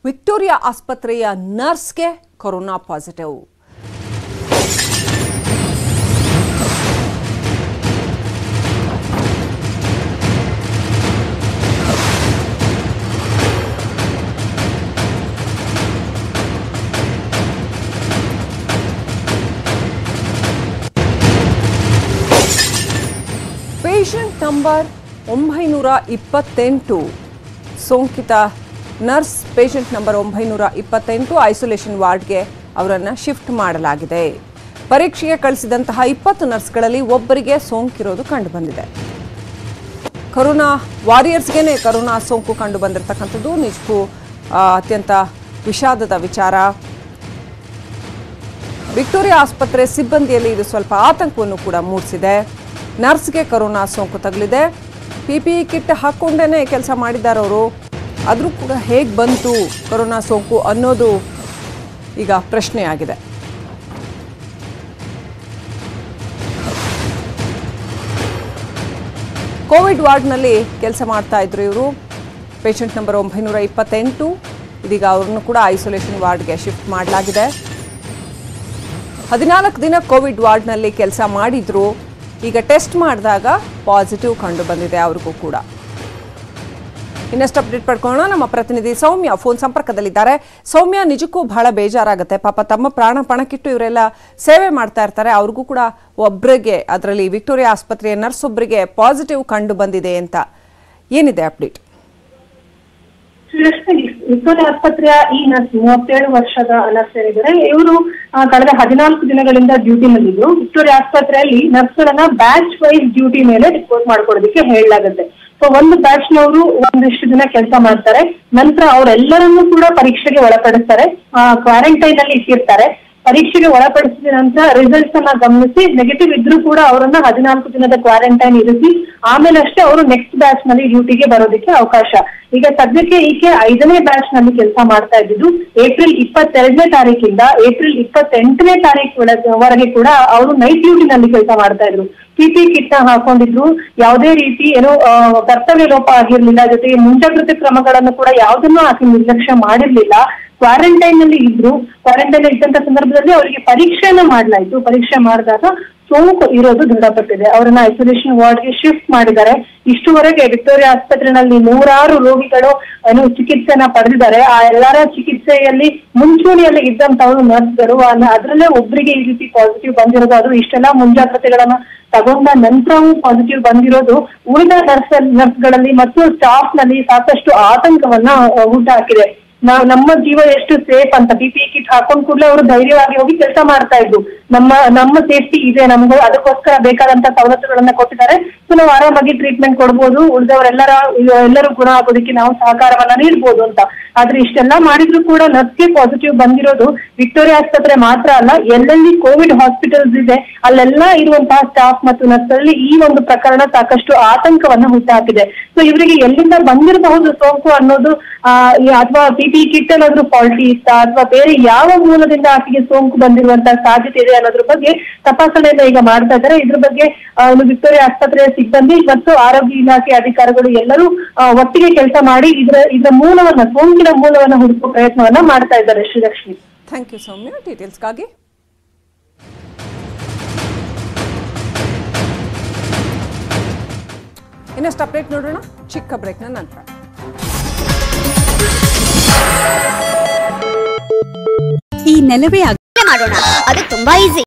Victoria ಆಸ್ಪತ್ರೆಯ ನರ್ಸ್ಗೆ corona positive patient number ಒಂಬೈನೂರ ಇಪ್ಪತ್ತೆಂಟು ಸೋಂಕಿತ ನರ್ಸ್ ಪೇಷಂಟ್ ನಂಬರ್ ಒಂಬೈನೂರ ಇಪ್ಪತ್ತೆಂಟು ಐಸೋಲೇಷನ್ ವಾರ್ಡ್ಗೆ ಅವರನ್ನು ಶಿಫ್ಟ್ ಮಾಡಲಾಗಿದೆ ಪರೀಕ್ಷೆಗೆ ಕಳಿಸಿದಂತಹ ಇಪ್ಪತ್ತು ನರ್ಸ್ಗಳಲ್ಲಿ ಒಬ್ಬರಿಗೆ ಸೋಂಕಿರೋದು ಕಂಡುಬಂದಿದೆ ಕರೋನಾ ವಾರಿಯರ್ಸ್ಗೆನೆ ಕರೋನಾ ಸೋಂಕು ಕಂಡು ಬಂದಿರತಕ್ಕಂಥದ್ದು ನಿಜಕ್ಕೂ ಆ, ಅತ್ಯಂತ ವಿಷಾದದ ವಿಚಾರ ವಿಕ್ಟೋರಿಯಾ ಆಸ್ಪತ್ರೆ ಸಿಬ್ಬಂದಿಯಲ್ಲಿ ಇದು ಸ್ವಲ್ಪ ಆತಂಕವನ್ನು ಕೂಡ ಮೂಡಿಸಿದೆ ನರ್ಸ್ಗೆ ಕರೋನಾ ಸೋಂಕು ತಗುಲಿದೆ ಪಿ ಪಿ ಇ ಕಿಟ್ ಹಾಕ್ಕೊಂಡೇ ಕೆಲಸ ಮಾಡಿದ್ದಾರೆ ಅವರು ಆದರೂ ಕೂಡ ಹೇಗೆ ಬಂತು ಕರೋನಾ ಸೋಂಕು ಅನ್ನೋದು ಈಗ ಪ್ರಶ್ನೆಯಾಗಿದೆ ಕೋವಿಡ್ ವಾರ್ಡ್ನಲ್ಲಿ ಕೆಲಸ ಮಾಡ್ತಾ ಇದ್ರು ಇವರು ಪೇಷಂಟ್ ನಂಬರ್ ಒಂಬೈನೂರ ಇಪ್ಪತ್ತೆಂಟು ಇದೀಗ ಅವ್ರನ್ನು ಕೂಡ ಐಸೋಲೇಷನ್ ವಾರ್ಡ್ಗೆ ಶಿಫ್ಟ್ ಮಾಡಲಾಗಿದೆ ಹದಿನಾಲ್ಕು ದಿನ ಕೋವಿಡ್ ವಾರ್ಡ್ನಲ್ಲಿ ಕೆಲಸ ಮಾಡಿದ್ರು ಈಗ ಟೆಸ್ಟ್ ಮಾಡಿದಾಗ ಪಾಸಿಟಿವ್ ಕಂಡು ಬಂದಿದೆ ಅವ್ರಿಗೂ ಕೂಡ ಇನ್ನಷ್ಟು ಅಪ್ಡೇಟ್ ಪಡ್ಕೊಳ್ಳೋಣ ನಮ್ಮ ಪ್ರತಿನಿಧಿ ಸೌಮ್ಯ ಫೋನ್ ಸಂಪರ್ಕದಲ್ಲಿದ್ದಾರೆ ಸೌಮ್ಯ ನಿಜಕ್ಕೂ ಬಹಳ ಬೇಜಾರಾಗುತ್ತೆ ಪಾಪ ತಮ್ಮ ಪ್ರಾಣ ಪಣಕ್ಕಿಟ್ಟು ಇವರೆಲ್ಲ ಸೇವೆ ಮಾಡ್ತಾ ಇರ್ತಾರೆ ಅವ್ರಿಗೂ ಕೂಡ ಒಬ್ಬರಿಗೆ ಅದರಲ್ಲಿ ವಿಕ್ಟೋರಿಯಾ ಆಸ್ಪತ್ರೆಯ ನರ್ಸ್ ಒಬ್ಬರಿಗೆ ಪಾಸಿಟಿವ್ ಕಂಡು ಬಂದಿದೆ ಅಂತ ಏನಿದೆ ಅಪ್ಡೇಟ್ ಶ್ರೀಲಕ್ಷ್ಮಿ ವಿಕ್ಟೋರಿಯಾ ಆಸ್ಪತ್ರೆಯ ಈ ನರ್ಸ್ ಮೂವತ್ತೇಳು ವರ್ಷದ ನರ್ಸ್ ಏನಿದ್ದಾರೆ ಇವರು ಕಳೆದ ಹದಿನಾಲ್ಕು ದಿನಗಳಿಂದ ಡ್ಯೂಟಿನಲ್ಲಿದ್ರು ವಿಕ್ಟೋರಿಯಾ ಆಸ್ಪತ್ರೆಯಲ್ಲಿ ನರ್ಸ್ಗಳನ್ನ ಬ್ಯಾಚ್ ವೈಸ್ ಡ್ಯೂಟಿ ಮೇಲೆ ರಿಪೋರ್ಟ್ ಮಾಡ್ಕೊಡೋದಕ್ಕೆ ಹೇಳಲಾಗುತ್ತೆ ಸೊ ಒಂದು ಬ್ಯಾಚ್ ನವರು ಒಂದಿಷ್ಟು ದಿನ ಕೆಲಸ ಮಾಡ್ತಾರೆ ನಂತರ ಅವರೆಲ್ಲರನ್ನೂ ಕೂಡ ಪರೀಕ್ಷೆಗೆ ಒಳಪಡಿಸ್ತಾರೆ ಕ್ವಾರಂಟೈನ್ ಅಲ್ಲಿ ಇಟ್ಟಿರ್ತಾರೆ ಪರೀಕ್ಷೆಗೆ ಒಳಪಡಿಸಿದ ನಂತರ ರಿಸಲ್ಟ್ಸ್ ಅನ್ನ ಗಮನಿಸಿ ನೆಗೆಟಿವ್ ಇದ್ರೂ ಕೂಡ ಅವರನ್ನ ಹದಿನಾಲ್ಕು ದಿನದ ಕ್ವಾರಂಟೈನ್ ಇರಿಸಿ ಆಮೇಲೆ ಅಷ್ಟೇ ಅವರು ನೆಕ್ಸ್ಟ್ ಬ್ಯಾಚ್ ನಲ್ಲಿ ಡ್ಯೂಟಿಗೆ ಬರೋದಕ್ಕೆ ಅವಕಾಶ ಈಗ ಸದ್ಯಕ್ಕೆ ಈಕೆ ಐದನೇ ಬ್ಯಾಚ್ ನಲ್ಲಿ ಕೆಲಸ ಮಾಡ್ತಾ ಇದ್ದಿದ್ದು ಏಪ್ರಿಲ್ ಇಪ್ಪತ್ತೆರಡನೇ ತಾರೀಕಿಂದ ಏಪ್ರಿಲ್ ಇಪ್ಪತ್ತೆಂಟನೇ ತಾರೀಕು ವರೆಗೆ ಕೂಡ ಅವರು ನೈಟ್ ಡ್ಯೂಟಿ ನಲ್ಲಿ ಕೆಲಸ ಮಾಡ್ತಾ ಇದ್ರು ಪಿಪಿ ಕಿಟ್ ನ ಹಾಕೊಂಡಿದ್ರು ಯಾವುದೇ ರೀತಿ ಏನೋ ಆ, ಕರ್ತವ್ಯ ಲೋಪ ಆಗಿರ್ಲಿಲ್ಲ ಜೊತೆಗೆ ಮುಂಜಾಗ್ರತೆ ಕ್ರಮಗಳನ್ನು ಕೂಡ ಯಾವುದನ್ನು ಆಕೆ ನಿರ್ಲಕ್ಷ್ಯ ಮಾಡಿರ್ಲಿಲ್ಲ ಕ್ವಾರಂಟೈನ್ ನಲ್ಲಿ ಇದ್ರು ಕ್ವಾರಂಟೈನ್ ಇದ್ದಂತ ಸಂದರ್ಭದಲ್ಲಿ ಅವರಿಗೆ ಪರೀಕ್ಷೆಯನ್ನ ಮಾಡಲಾಯ್ತು ಪರೀಕ್ಷೆ ಮಾಡಿದಾಗ ಸೋಂಕು ಇರೋದು ದೃಢಪಟ್ಟಿದೆ ಅವರನ್ನ ಐಸೋಲೇಷನ್ ವಾರ್ಡ್ಗೆ ಶಿಫ್ಟ್ ಮಾಡಿದ್ದಾರೆ ಇಷ್ಟುವರೆಗೆ ವಿಕ್ಟೋರಿಯಾ ಆಸ್ಪತ್ರೆಯಲ್ಲಿ ನೂರಾರು ರೋಗಿಗಳು ಏನು ಚಿಕಿತ್ಸೆನ ಪಡೆದಿದ್ದಾರೆ ಆ ಎಲ್ಲರ ಚಿಕಿತ್ಸೆಯಲ್ಲಿ ಮುಂಚೂಣಿಯಲ್ಲಿ ಇದ್ದಂತವರು ನರ್ಸ್ಗಳು ಅದರಲ್ಲೇ ಒಬ್ಬರಿಗೆ ಈ ರೀತಿ ಪಾಸಿಟಿವ್ ಬಂದಿರೋದು ಅದು ಇಷ್ಟೆಲ್ಲ ಮುಂಜಾಗ್ರತೆಗಳನ್ನ ತಗೊಂಡ ನಂತರವೂ ಪಾಸಿಟಿವ್ ಬಂದಿರೋದು ಉಳಿದ ನರ್ಸ್ ನರ್ಸ್ಗಳಲ್ಲಿ ಮತ್ತು ಸ್ಟಾಫ್ ನಲ್ಲಿ ಸಾಕಷ್ಟು ಆತಂಕವನ್ನ ಆ, ಹುಟ್ಟಾಕಿದೆ ನಾವು ನಮ್ಮ ಜೀವ ಎಷ್ಟು ಸೇಫ್ ಅಂತ ಪಿ ಪಿ ಕಿಟ್ ಹಾಕೊಂಡ್ ಕೂಡಲೇ ಅವರು ಧೈರ್ಯವಾಗಿ ಹೋಗಿ ಕೆಲಸ ಮಾಡ್ತಾ ಇದ್ರು ನಮ್ಮ ನಮ್ಮ ಸೇಫ್ಟಿ ಇದೆ ನಮ್ಗೆ ಅದಕ್ಕೋಸ್ಕರ ಬೇಕಾದಂತ ಸವಲತ್ತುಗಳನ್ನ ಕೊಟ್ಟಿದ್ದಾರೆ ಸೊ ನಾವು ಆರಾಮಾಗಿ ಟ್ರೀಟ್ಮೆಂಟ್ ಕೊಡ್ಬೋದು ಉಳಿದವರೆಲ್ಲರ ಎಲ್ಲರೂ ಗುಣ ಆಗೋದಕ್ಕೆ ನಾವು ಸಹಕಾರವನ್ನ ನೀಡ್ಬೋದು ಅಂತ ಆದ್ರೆ ಇಷ್ಟೆಲ್ಲ ಮಾಡಿದ್ರು ಕೂಡ ನರ್ಸ್ಗೆ ಪಾಸಿಟಿವ್ ಬಂದಿರೋದು ವಿಕ್ಟೋರಿಯಾ ಆಸ್ಪತ್ರೆ ಮಾತ್ರ ಅಲ್ಲ ಎಲ್ಲೆಲ್ಲಿ ಕೋವಿಡ್ ಹಾಸ್ಪಿಟಲ್ಸ್ ಇದೆ ಅಲ್ಲೆಲ್ಲ ಇರುವಂತಹ ಸ್ಟಾಫ್ ಮತ್ತು ನರ್ಸಲ್ಲಿ ಈ ಒಂದು ಪ್ರಕರಣ ಸಾಕಷ್ಟು ಆತಂಕವನ್ನ ಹುಟ್ಟಾಕಿದೆ ಸೊ ಇವರಿಗೆ ಎಲ್ಲಿಂದ ಬಂದಿರಬಹುದು ಸೋಂಕು ಅನ್ನೋದು ಆ, ಈ- ಅಥವಾ ಪಿ ಪಿ ಕಿಟ್ ಏನಾದ್ರೂ ಫಾಲ್ಟಿ ಇತ್ತಾ ಅಥವಾ ಬೇರೆ ಯಾವ ಮೂಲದಿಂದ ಆಕೆಗೆ ಸೋಂಕು ಬಂದಿರುವಂತಹ ಸಾಧ್ಯತೆ ಇದೆ ಅನ್ನೋದ್ರ ಬಗ್ಗೆ ತಪಾಸಣೆಯನ್ನ ಈಗ ಮಾಡ್ತಾ ಇದ್ದಾರೆ ಇದ್ರ ಬಗ್ಗೆ ಆ, ಒಂದು ವಿಕ್ಟೋರಿಯಾ ಆಸ್ಪತ್ರೆಯ ಸಿಬ್ಬಂದಿ ಮತ್ತು ಆರೋಗ್ಯ ಇಲಾಖೆ ಅಧಿಕಾರಿಗಳು ಎಲ್ಲರೂ ಆ, ಒಟ್ಟಿಗೆ ಕೆಲಸ ಮಾಡಿ ಇದರ ಇದರ ಮೂಲವನ್ನ ಸೋಂಕಿನ ಮೂಲವನ್ನ ಹುಡುಕುವ ಪ್ರಯತ್ನವನ್ನ ಮಾಡ್ತಾ ಇದ್ದಾರೆ ಶ್ರೀಲಕ್ಷ್ಮಿ ಥ್ಯಾಂಕ್ ಯು ಸೌಮ್ಯ ಡೀಟೇಲ್ಸ್ಗಾಗಿ ಇನ್ನಷ್ಟು ಅಪ್ಡೇಟ್ ನೋಡೋಣ ಚಿಕ್ಕ ಬ್ರೇಕ್ನ ನಂತರ ಈ ನೆಲವೇ ಮಾಡೋಣ ಅದು ತುಂಬಾ ಈಸಿ